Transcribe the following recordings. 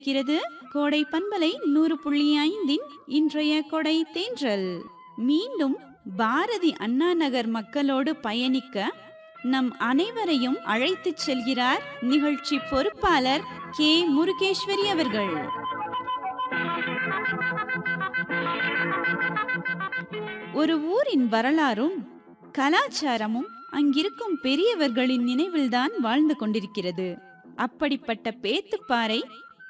இருக்கிறது கோடை பண்பலை நூறு புள்ளி ஐந்தின் இன்றைய கொடை தேன்றல் மீண்டும் பாரதி அண்ணா நகர் மக்களோடு பயணிக்க நம் அனைவரையும் அழைத்துச் செல்கிறார் நிகழ்ச்சி பொறுப்பாளர் கே முருகேஸ்வரி அவர்கள் ஒரு ஊரின் வரலாறும் கலாச்சாரமும் அங்கிருக்கும் பெரியவர்களின் நினைவில்தான் வாழ்ந்து கொண்டிருக்கிறது அப்படிப்பட்ட பேத்துப்பாறை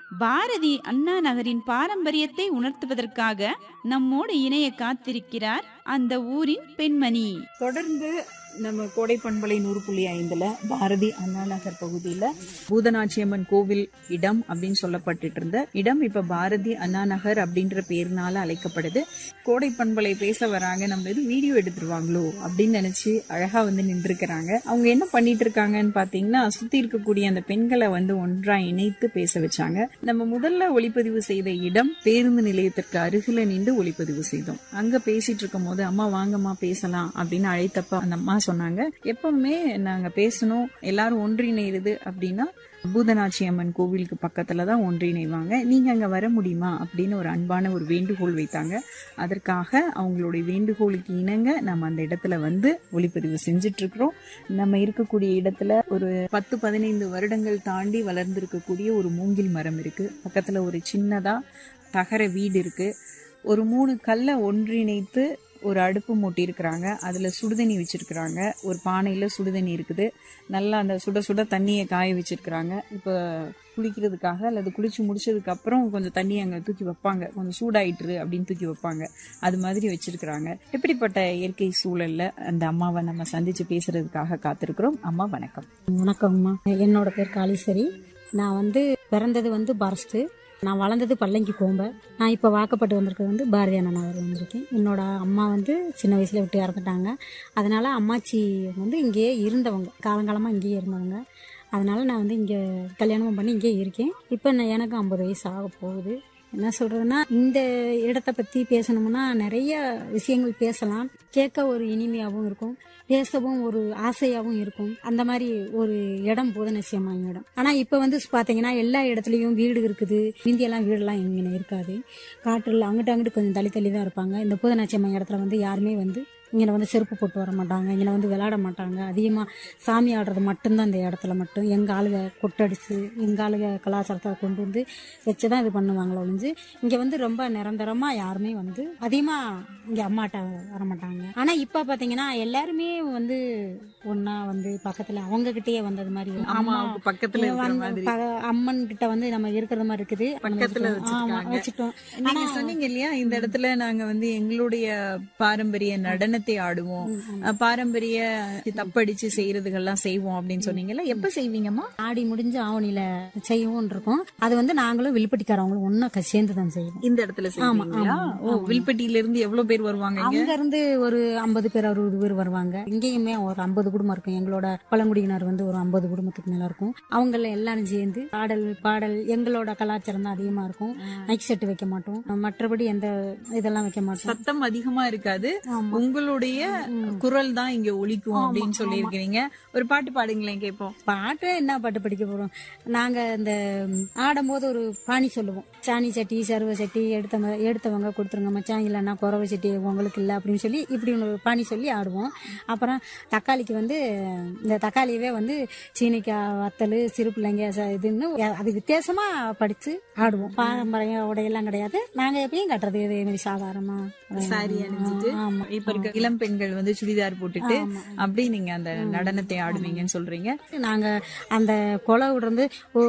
பாரதி அண்ணா நகரின் பாரம்பரியத்தை உணர்த்துவதற்காக நம்மோடு இணைய காத்திருக்கிறார் அந்த ஊரின் பெண்மணி தொடர்ந்து நம்ம கோடை பண்பலை நூறு புள்ளி ஐந்துல பாரதி அண்ணா நகர் பகுதியில பூதநாச்சியம்மன் கோவில் இடம் அப்படின்னு சொல்லப்பட்டுட்டு இருந்த இடம் இப்ப பாரதி அண்ணா நகர் அப்படின்ற பேர்னால அழைக்கப்படுது கோடை பண்பலை பேச வராங்க நம்ம எதுவும் வீடியோ எடுத்துருவாங்களோ அப்படின்னு நினைச்சு அழகா வந்து நின்றுக்கிறாங்க அவங்க என்ன பண்ணிட்டு இருக்காங்கன்னு பாத்தீங்கன்னா சுத்தி இருக்கக்கூடிய அந்த பெண்களை வந்து ஒன்றா இணைத்து பேச வச்சாங்க நம்ம முதல்ல ஒளிப்பதிவு செய்த இடம் பேருந்து நிலையத்திற்கு அருகில நின்று ஒளிப்பதிவு செய்தோம் அங்க பேசிட்டு இருக்கும் போது அம்மா வாங்கம்மா பேசலாம் அப்படின்னு அழைத்தப்ப அந்த அம்மா சொன்னாங்க எப்பவுமே நாங்க பேசணும் எல்லாரும் ஒன்றிணையுது அப்படின்னா பூதநாச்சி அம்மன் கோவிலுக்கு பக்கத்துல தான் ஒன்றிணைவாங்க நீங்க அங்க வர முடியுமா அப்படின்னு ஒரு அன்பான ஒரு வேண்டுகோள் வைத்தாங்க அதற்காக அவங்களுடைய வேண்டுகோளுக்கு இணங்க நம்ம அந்த இடத்துல வந்து ஒளிப்பதிவு செஞ்சுட்டு இருக்கிறோம் நம்ம இருக்கக்கூடிய இடத்துல ஒரு பத்து பதினைந்து வருடங்கள் தாண்டி வளர்ந்திருக்கக்கூடிய ஒரு மூங்கில் மரம் இருக்கு பக்கத்துல ஒரு சின்னதா தகர வீடு இருக்கு ஒரு மூணு கல்லை ஒன்றிணைத்து ஒரு அடுப்பு மூட்டி இருக்கிறாங்க அதுல சுடுதண்ணி வச்சிருக்கிறாங்க ஒரு பானையில சுடுதண்ணி இருக்குது நல்லா அந்த சுட சுட தண்ணியை காய வச்சிருக்கிறாங்க இப்ப குளிக்கிறதுக்காக அல்லது குளிச்சு முடிச்சதுக்கு அப்புறம் கொஞ்சம் தண்ணி அங்க தூக்கி வைப்பாங்க கொஞ்சம் சூடாயிட்டுரு அப்படின்னு தூக்கி வைப்பாங்க அது மாதிரி வச்சிருக்கிறாங்க எப்படிப்பட்ட இயற்கை சூழல்ல அந்த அம்மாவை நம்ம சந்திச்சு பேசுறதுக்காக காத்திருக்கிறோம் அம்மா வணக்கம் வணக்கம்மா என்னோட பேர் காளீஸ்வரி நான் வந்து பிறந்தது வந்து பாரஸ்ட்டு நான் வளர்ந்தது பல்லங்கி கோம்பை நான் இப்போ வாக்கப்பட்டு வந்திருக்கிறது வந்து பாரதி அண்ணா நகர் வந்திருக்கேன் என்னோட அம்மா வந்து சின்ன வயசுல விட்டு இறந்துட்டாங்க அதனால அம்மாச்சி வந்து இங்கேயே இருந்தவங்க காலங்காலமாக இங்கேயே இருந்தவங்க அதனால நான் வந்து இங்கே கல்யாணமும் பண்ணி இங்கேயே இருக்கேன் இப்போ நான் எனக்கு ஐம்பது வயசு ஆக போகுது என்ன சொல்றதுன்னா இந்த இடத்த பத்தி பேசணும்னா நிறைய விஷயங்கள் பேசலாம் கேட்க ஒரு இனிமையாகவும் இருக்கும் பேசவும் ஒரு ஆசையாகவும் இருக்கும் அந்த மாதிரி ஒரு இடம் பூதநசியம்மா இடம் ஆனா இப்ப வந்து பாத்தீங்கன்னா எல்லா இடத்துலயும் வீடு இருக்குது இந்தியெல்லாம் வீடெல்லாம் இங்கே இருக்காது காட்டுல அங்கிட்ட அங்கிட்டு கொஞ்சம் தள்ளி தள்ளி தான் இருப்பாங்க இந்த பூதநாச்சியம்மா இடத்துல வந்து யாருமே வந்து இங்கே வந்து செருப்பு போட்டு வர மாட்டாங்க இங்கே வந்து விளையாட மாட்டாங்க அதிகமாக சாமி ஆடுறது மட்டும்தான் இந்த இடத்துல மட்டும் எங்கள் ஆளுக கொட்டடிச்சு எங்கள் ஆளுக கலாச்சாரத்தை கொண்டு வந்து வச்சு தான் இது பண்ணுவாங்களோ ஒழிஞ்சு இங்கே வந்து ரொம்ப நிரந்தரமாக யாருமே வந்து அதிகமாக இங்கே அம்மாட்ட வர மாட்டாங்க ஆனால் இப்போ பார்த்தீங்கன்னா எல்லாருமே வந்து ஒன்றா வந்து பக்கத்தில் அவங்கக்கிட்டேயே வந்தது மாதிரி அம்மா அம்மாவுக்கு பக்கத்துல இருக்கிற வந்து மாதிரி ப- அம்மன் கிட்ட வந்து நம்ம இருக்கிறது மாதிரி இருக்குது பக்கத்துல ஆமா வச்சிருக்காங்க. வச்சுட்டோம் நீங்க சொன்னீங்க இல்லையா இந்த இடத்துல நாங்க வந்து எங்களுடைய பாரம்பரிய நடனத்தை ஆடுவோம் அஹ் பாரம்பரிய தப்படிச்சு செய்யறதுகள்லாம் செய்வோம் அப்படின்னு சொன்னீங்கல்ல எப்ப செய்வீங்கம்மா ஆடி முடிஞ்சு ஆவணியில செய்யவும் இருக்கோம் அது வந்து நாங்களும் வில்பட்டிக்காரவங்களும் ஒன்னா சேர்ந்து தான் செய்வோம் இந்த இடத்துல செய்வீங்களா ஆமா, ஓ வில்பட்டியில இருந்து எவ்வளவு பேர் வருவாங்க இங்க அங்க இருந்து ஒரு ஐம்பது பேர் அறுபது பேர் வருவாங்க இங்கேயுமே ஒரு ஐம்பது குடும்பம் இருக்கும் எங்களோட பழங்குடியினர் வந்து ஒரு ஐம்பது குடும்பத்துக்கு மேல இருக்கும் அவங்கள எல்லாரும் சேர்ந்து ஆடல் பாடல் எங்களோட கலாச்சாரம் தான் அதிகமா இருக்கும் மைக் செட் வைக்க மாட்டோம் மற்றபடி எந்த இதெல்லாம் வைக்க மாட்டோம் சத்தம் அதிகமா இருக்காது ஆமா. உங்களுடைய குரல் தான் இங்க ஒலிக்கும் அப்படின்னு சொல்லி இருக்கிறீங்க ஒரு பாட்டு பாடுங்களேன் கேட்போம் பாட்டு என்ன பாட்டு படிக்க போறோம் நாங்க இந்த ம், ஆடும்போது ஒரு பாணி சொல்லுவோம் சாணி சட்டி சருவ சட்டி எடுத்தவங்க எடுத்தவங்க கொடுத்துருங்க மச்சான் இல்லைன்னா குறவை சட்டி உங்களுக்கு இல்லை அப்படின்னு சொல்லி இப்படி ஒரு பாணி சொல்லி ஆடுவோம் அப்புறம் தக்காளிக்கு வந்து இந்த தக்காளியவே வந்து சீனிக்காய் வத்தல் சிறு பிள்ளைங்க ச- இதுன்னு அது வித்தியாசமா படிச்சு ஆடுவோம் பாரம்பரிய உடையெல்லாம் கிடையாது நாங்க எப்பயும் கட்டுறது இதே மாதிரி சாதாரணமா சாரி அணிஞ்சிட்டு ஆமா இப்ப இருக்க இளம் பெண்கள் வந்து சுடிதார் போட்டுட்டு ஆமா. அப்படி நீங்க அந்த நடனத்தை ஆடுவீங்கன்னு சொல்றீங்க நாங்க அந்த கொலை விடுறது ஓ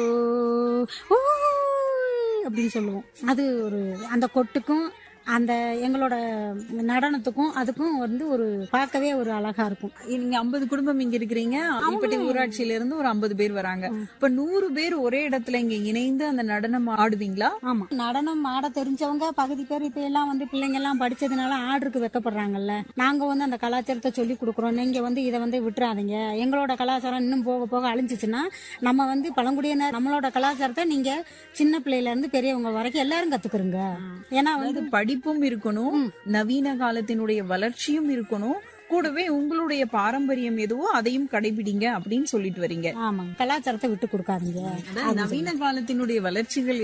ஓ அப்படின்னு சொல்லுவோம் அது ஒரு அந்த கொட்டுக்கும் அந்த எங்களோட நடனத்துக்கும் அதுக்கும் வந்து ஒரு பார்க்கவே ஒரு அழகா இருக்கும் நீங்க ஐம்பது குடும்பம் இங்க இருக்கிறீங்க இப்படி ஊராட்சியில இருந்து ஒரு ஐம்பது பேர் வராங்க இப்ப நூறு பேர் ஒரே இடத்துல இங்க இணைந்து அந்த நடனம் ஆடுவீங்களா ஆமா நடனம் ஆட தெரிஞ்சவங்க பகுதி பேர் இப்ப எல்லாம் வந்து பிள்ளைங்க எல்லாம் படிச்சதுனால ஆர்டருக்கு வைக்கப்படுறாங்கல்ல நாங்க வந்து அந்த கலாச்சாரத்தை சொல்லி கொடுக்குறோம் நீங்க வந்து இதை வந்து விட்டுறாதீங்க எங்களோட கலாச்சாரம் இன்னும் போக போக அழிஞ்சிச்சுன்னா நம்ம வந்து பழங்குடியினர் நம்மளோட கலாச்சாரத்தை நீங்க சின்ன பிள்ளையில இருந்து பெரியவங்க வரைக்கும் எல்லாரும் கத்துக்கிறோங்க ஏன்னா வந்து அதாவது படிப்பும் இருக்கணும் நவீன காலத்தினுடைய வளர்ச்சியும் இருக்கணும் கூடவே உங்களுடைய பாரம்பரியம் எதுவோ அதையும் கடைபிடிங்க அப்படின்னு சொல்லிட்டு வரீங்க ஆமாங்க கலாச்சாரத்தை விட்டு கொடுக்காதீங்க அதான் நவீன காலத்தினுடைய வளர்ச்சிகள்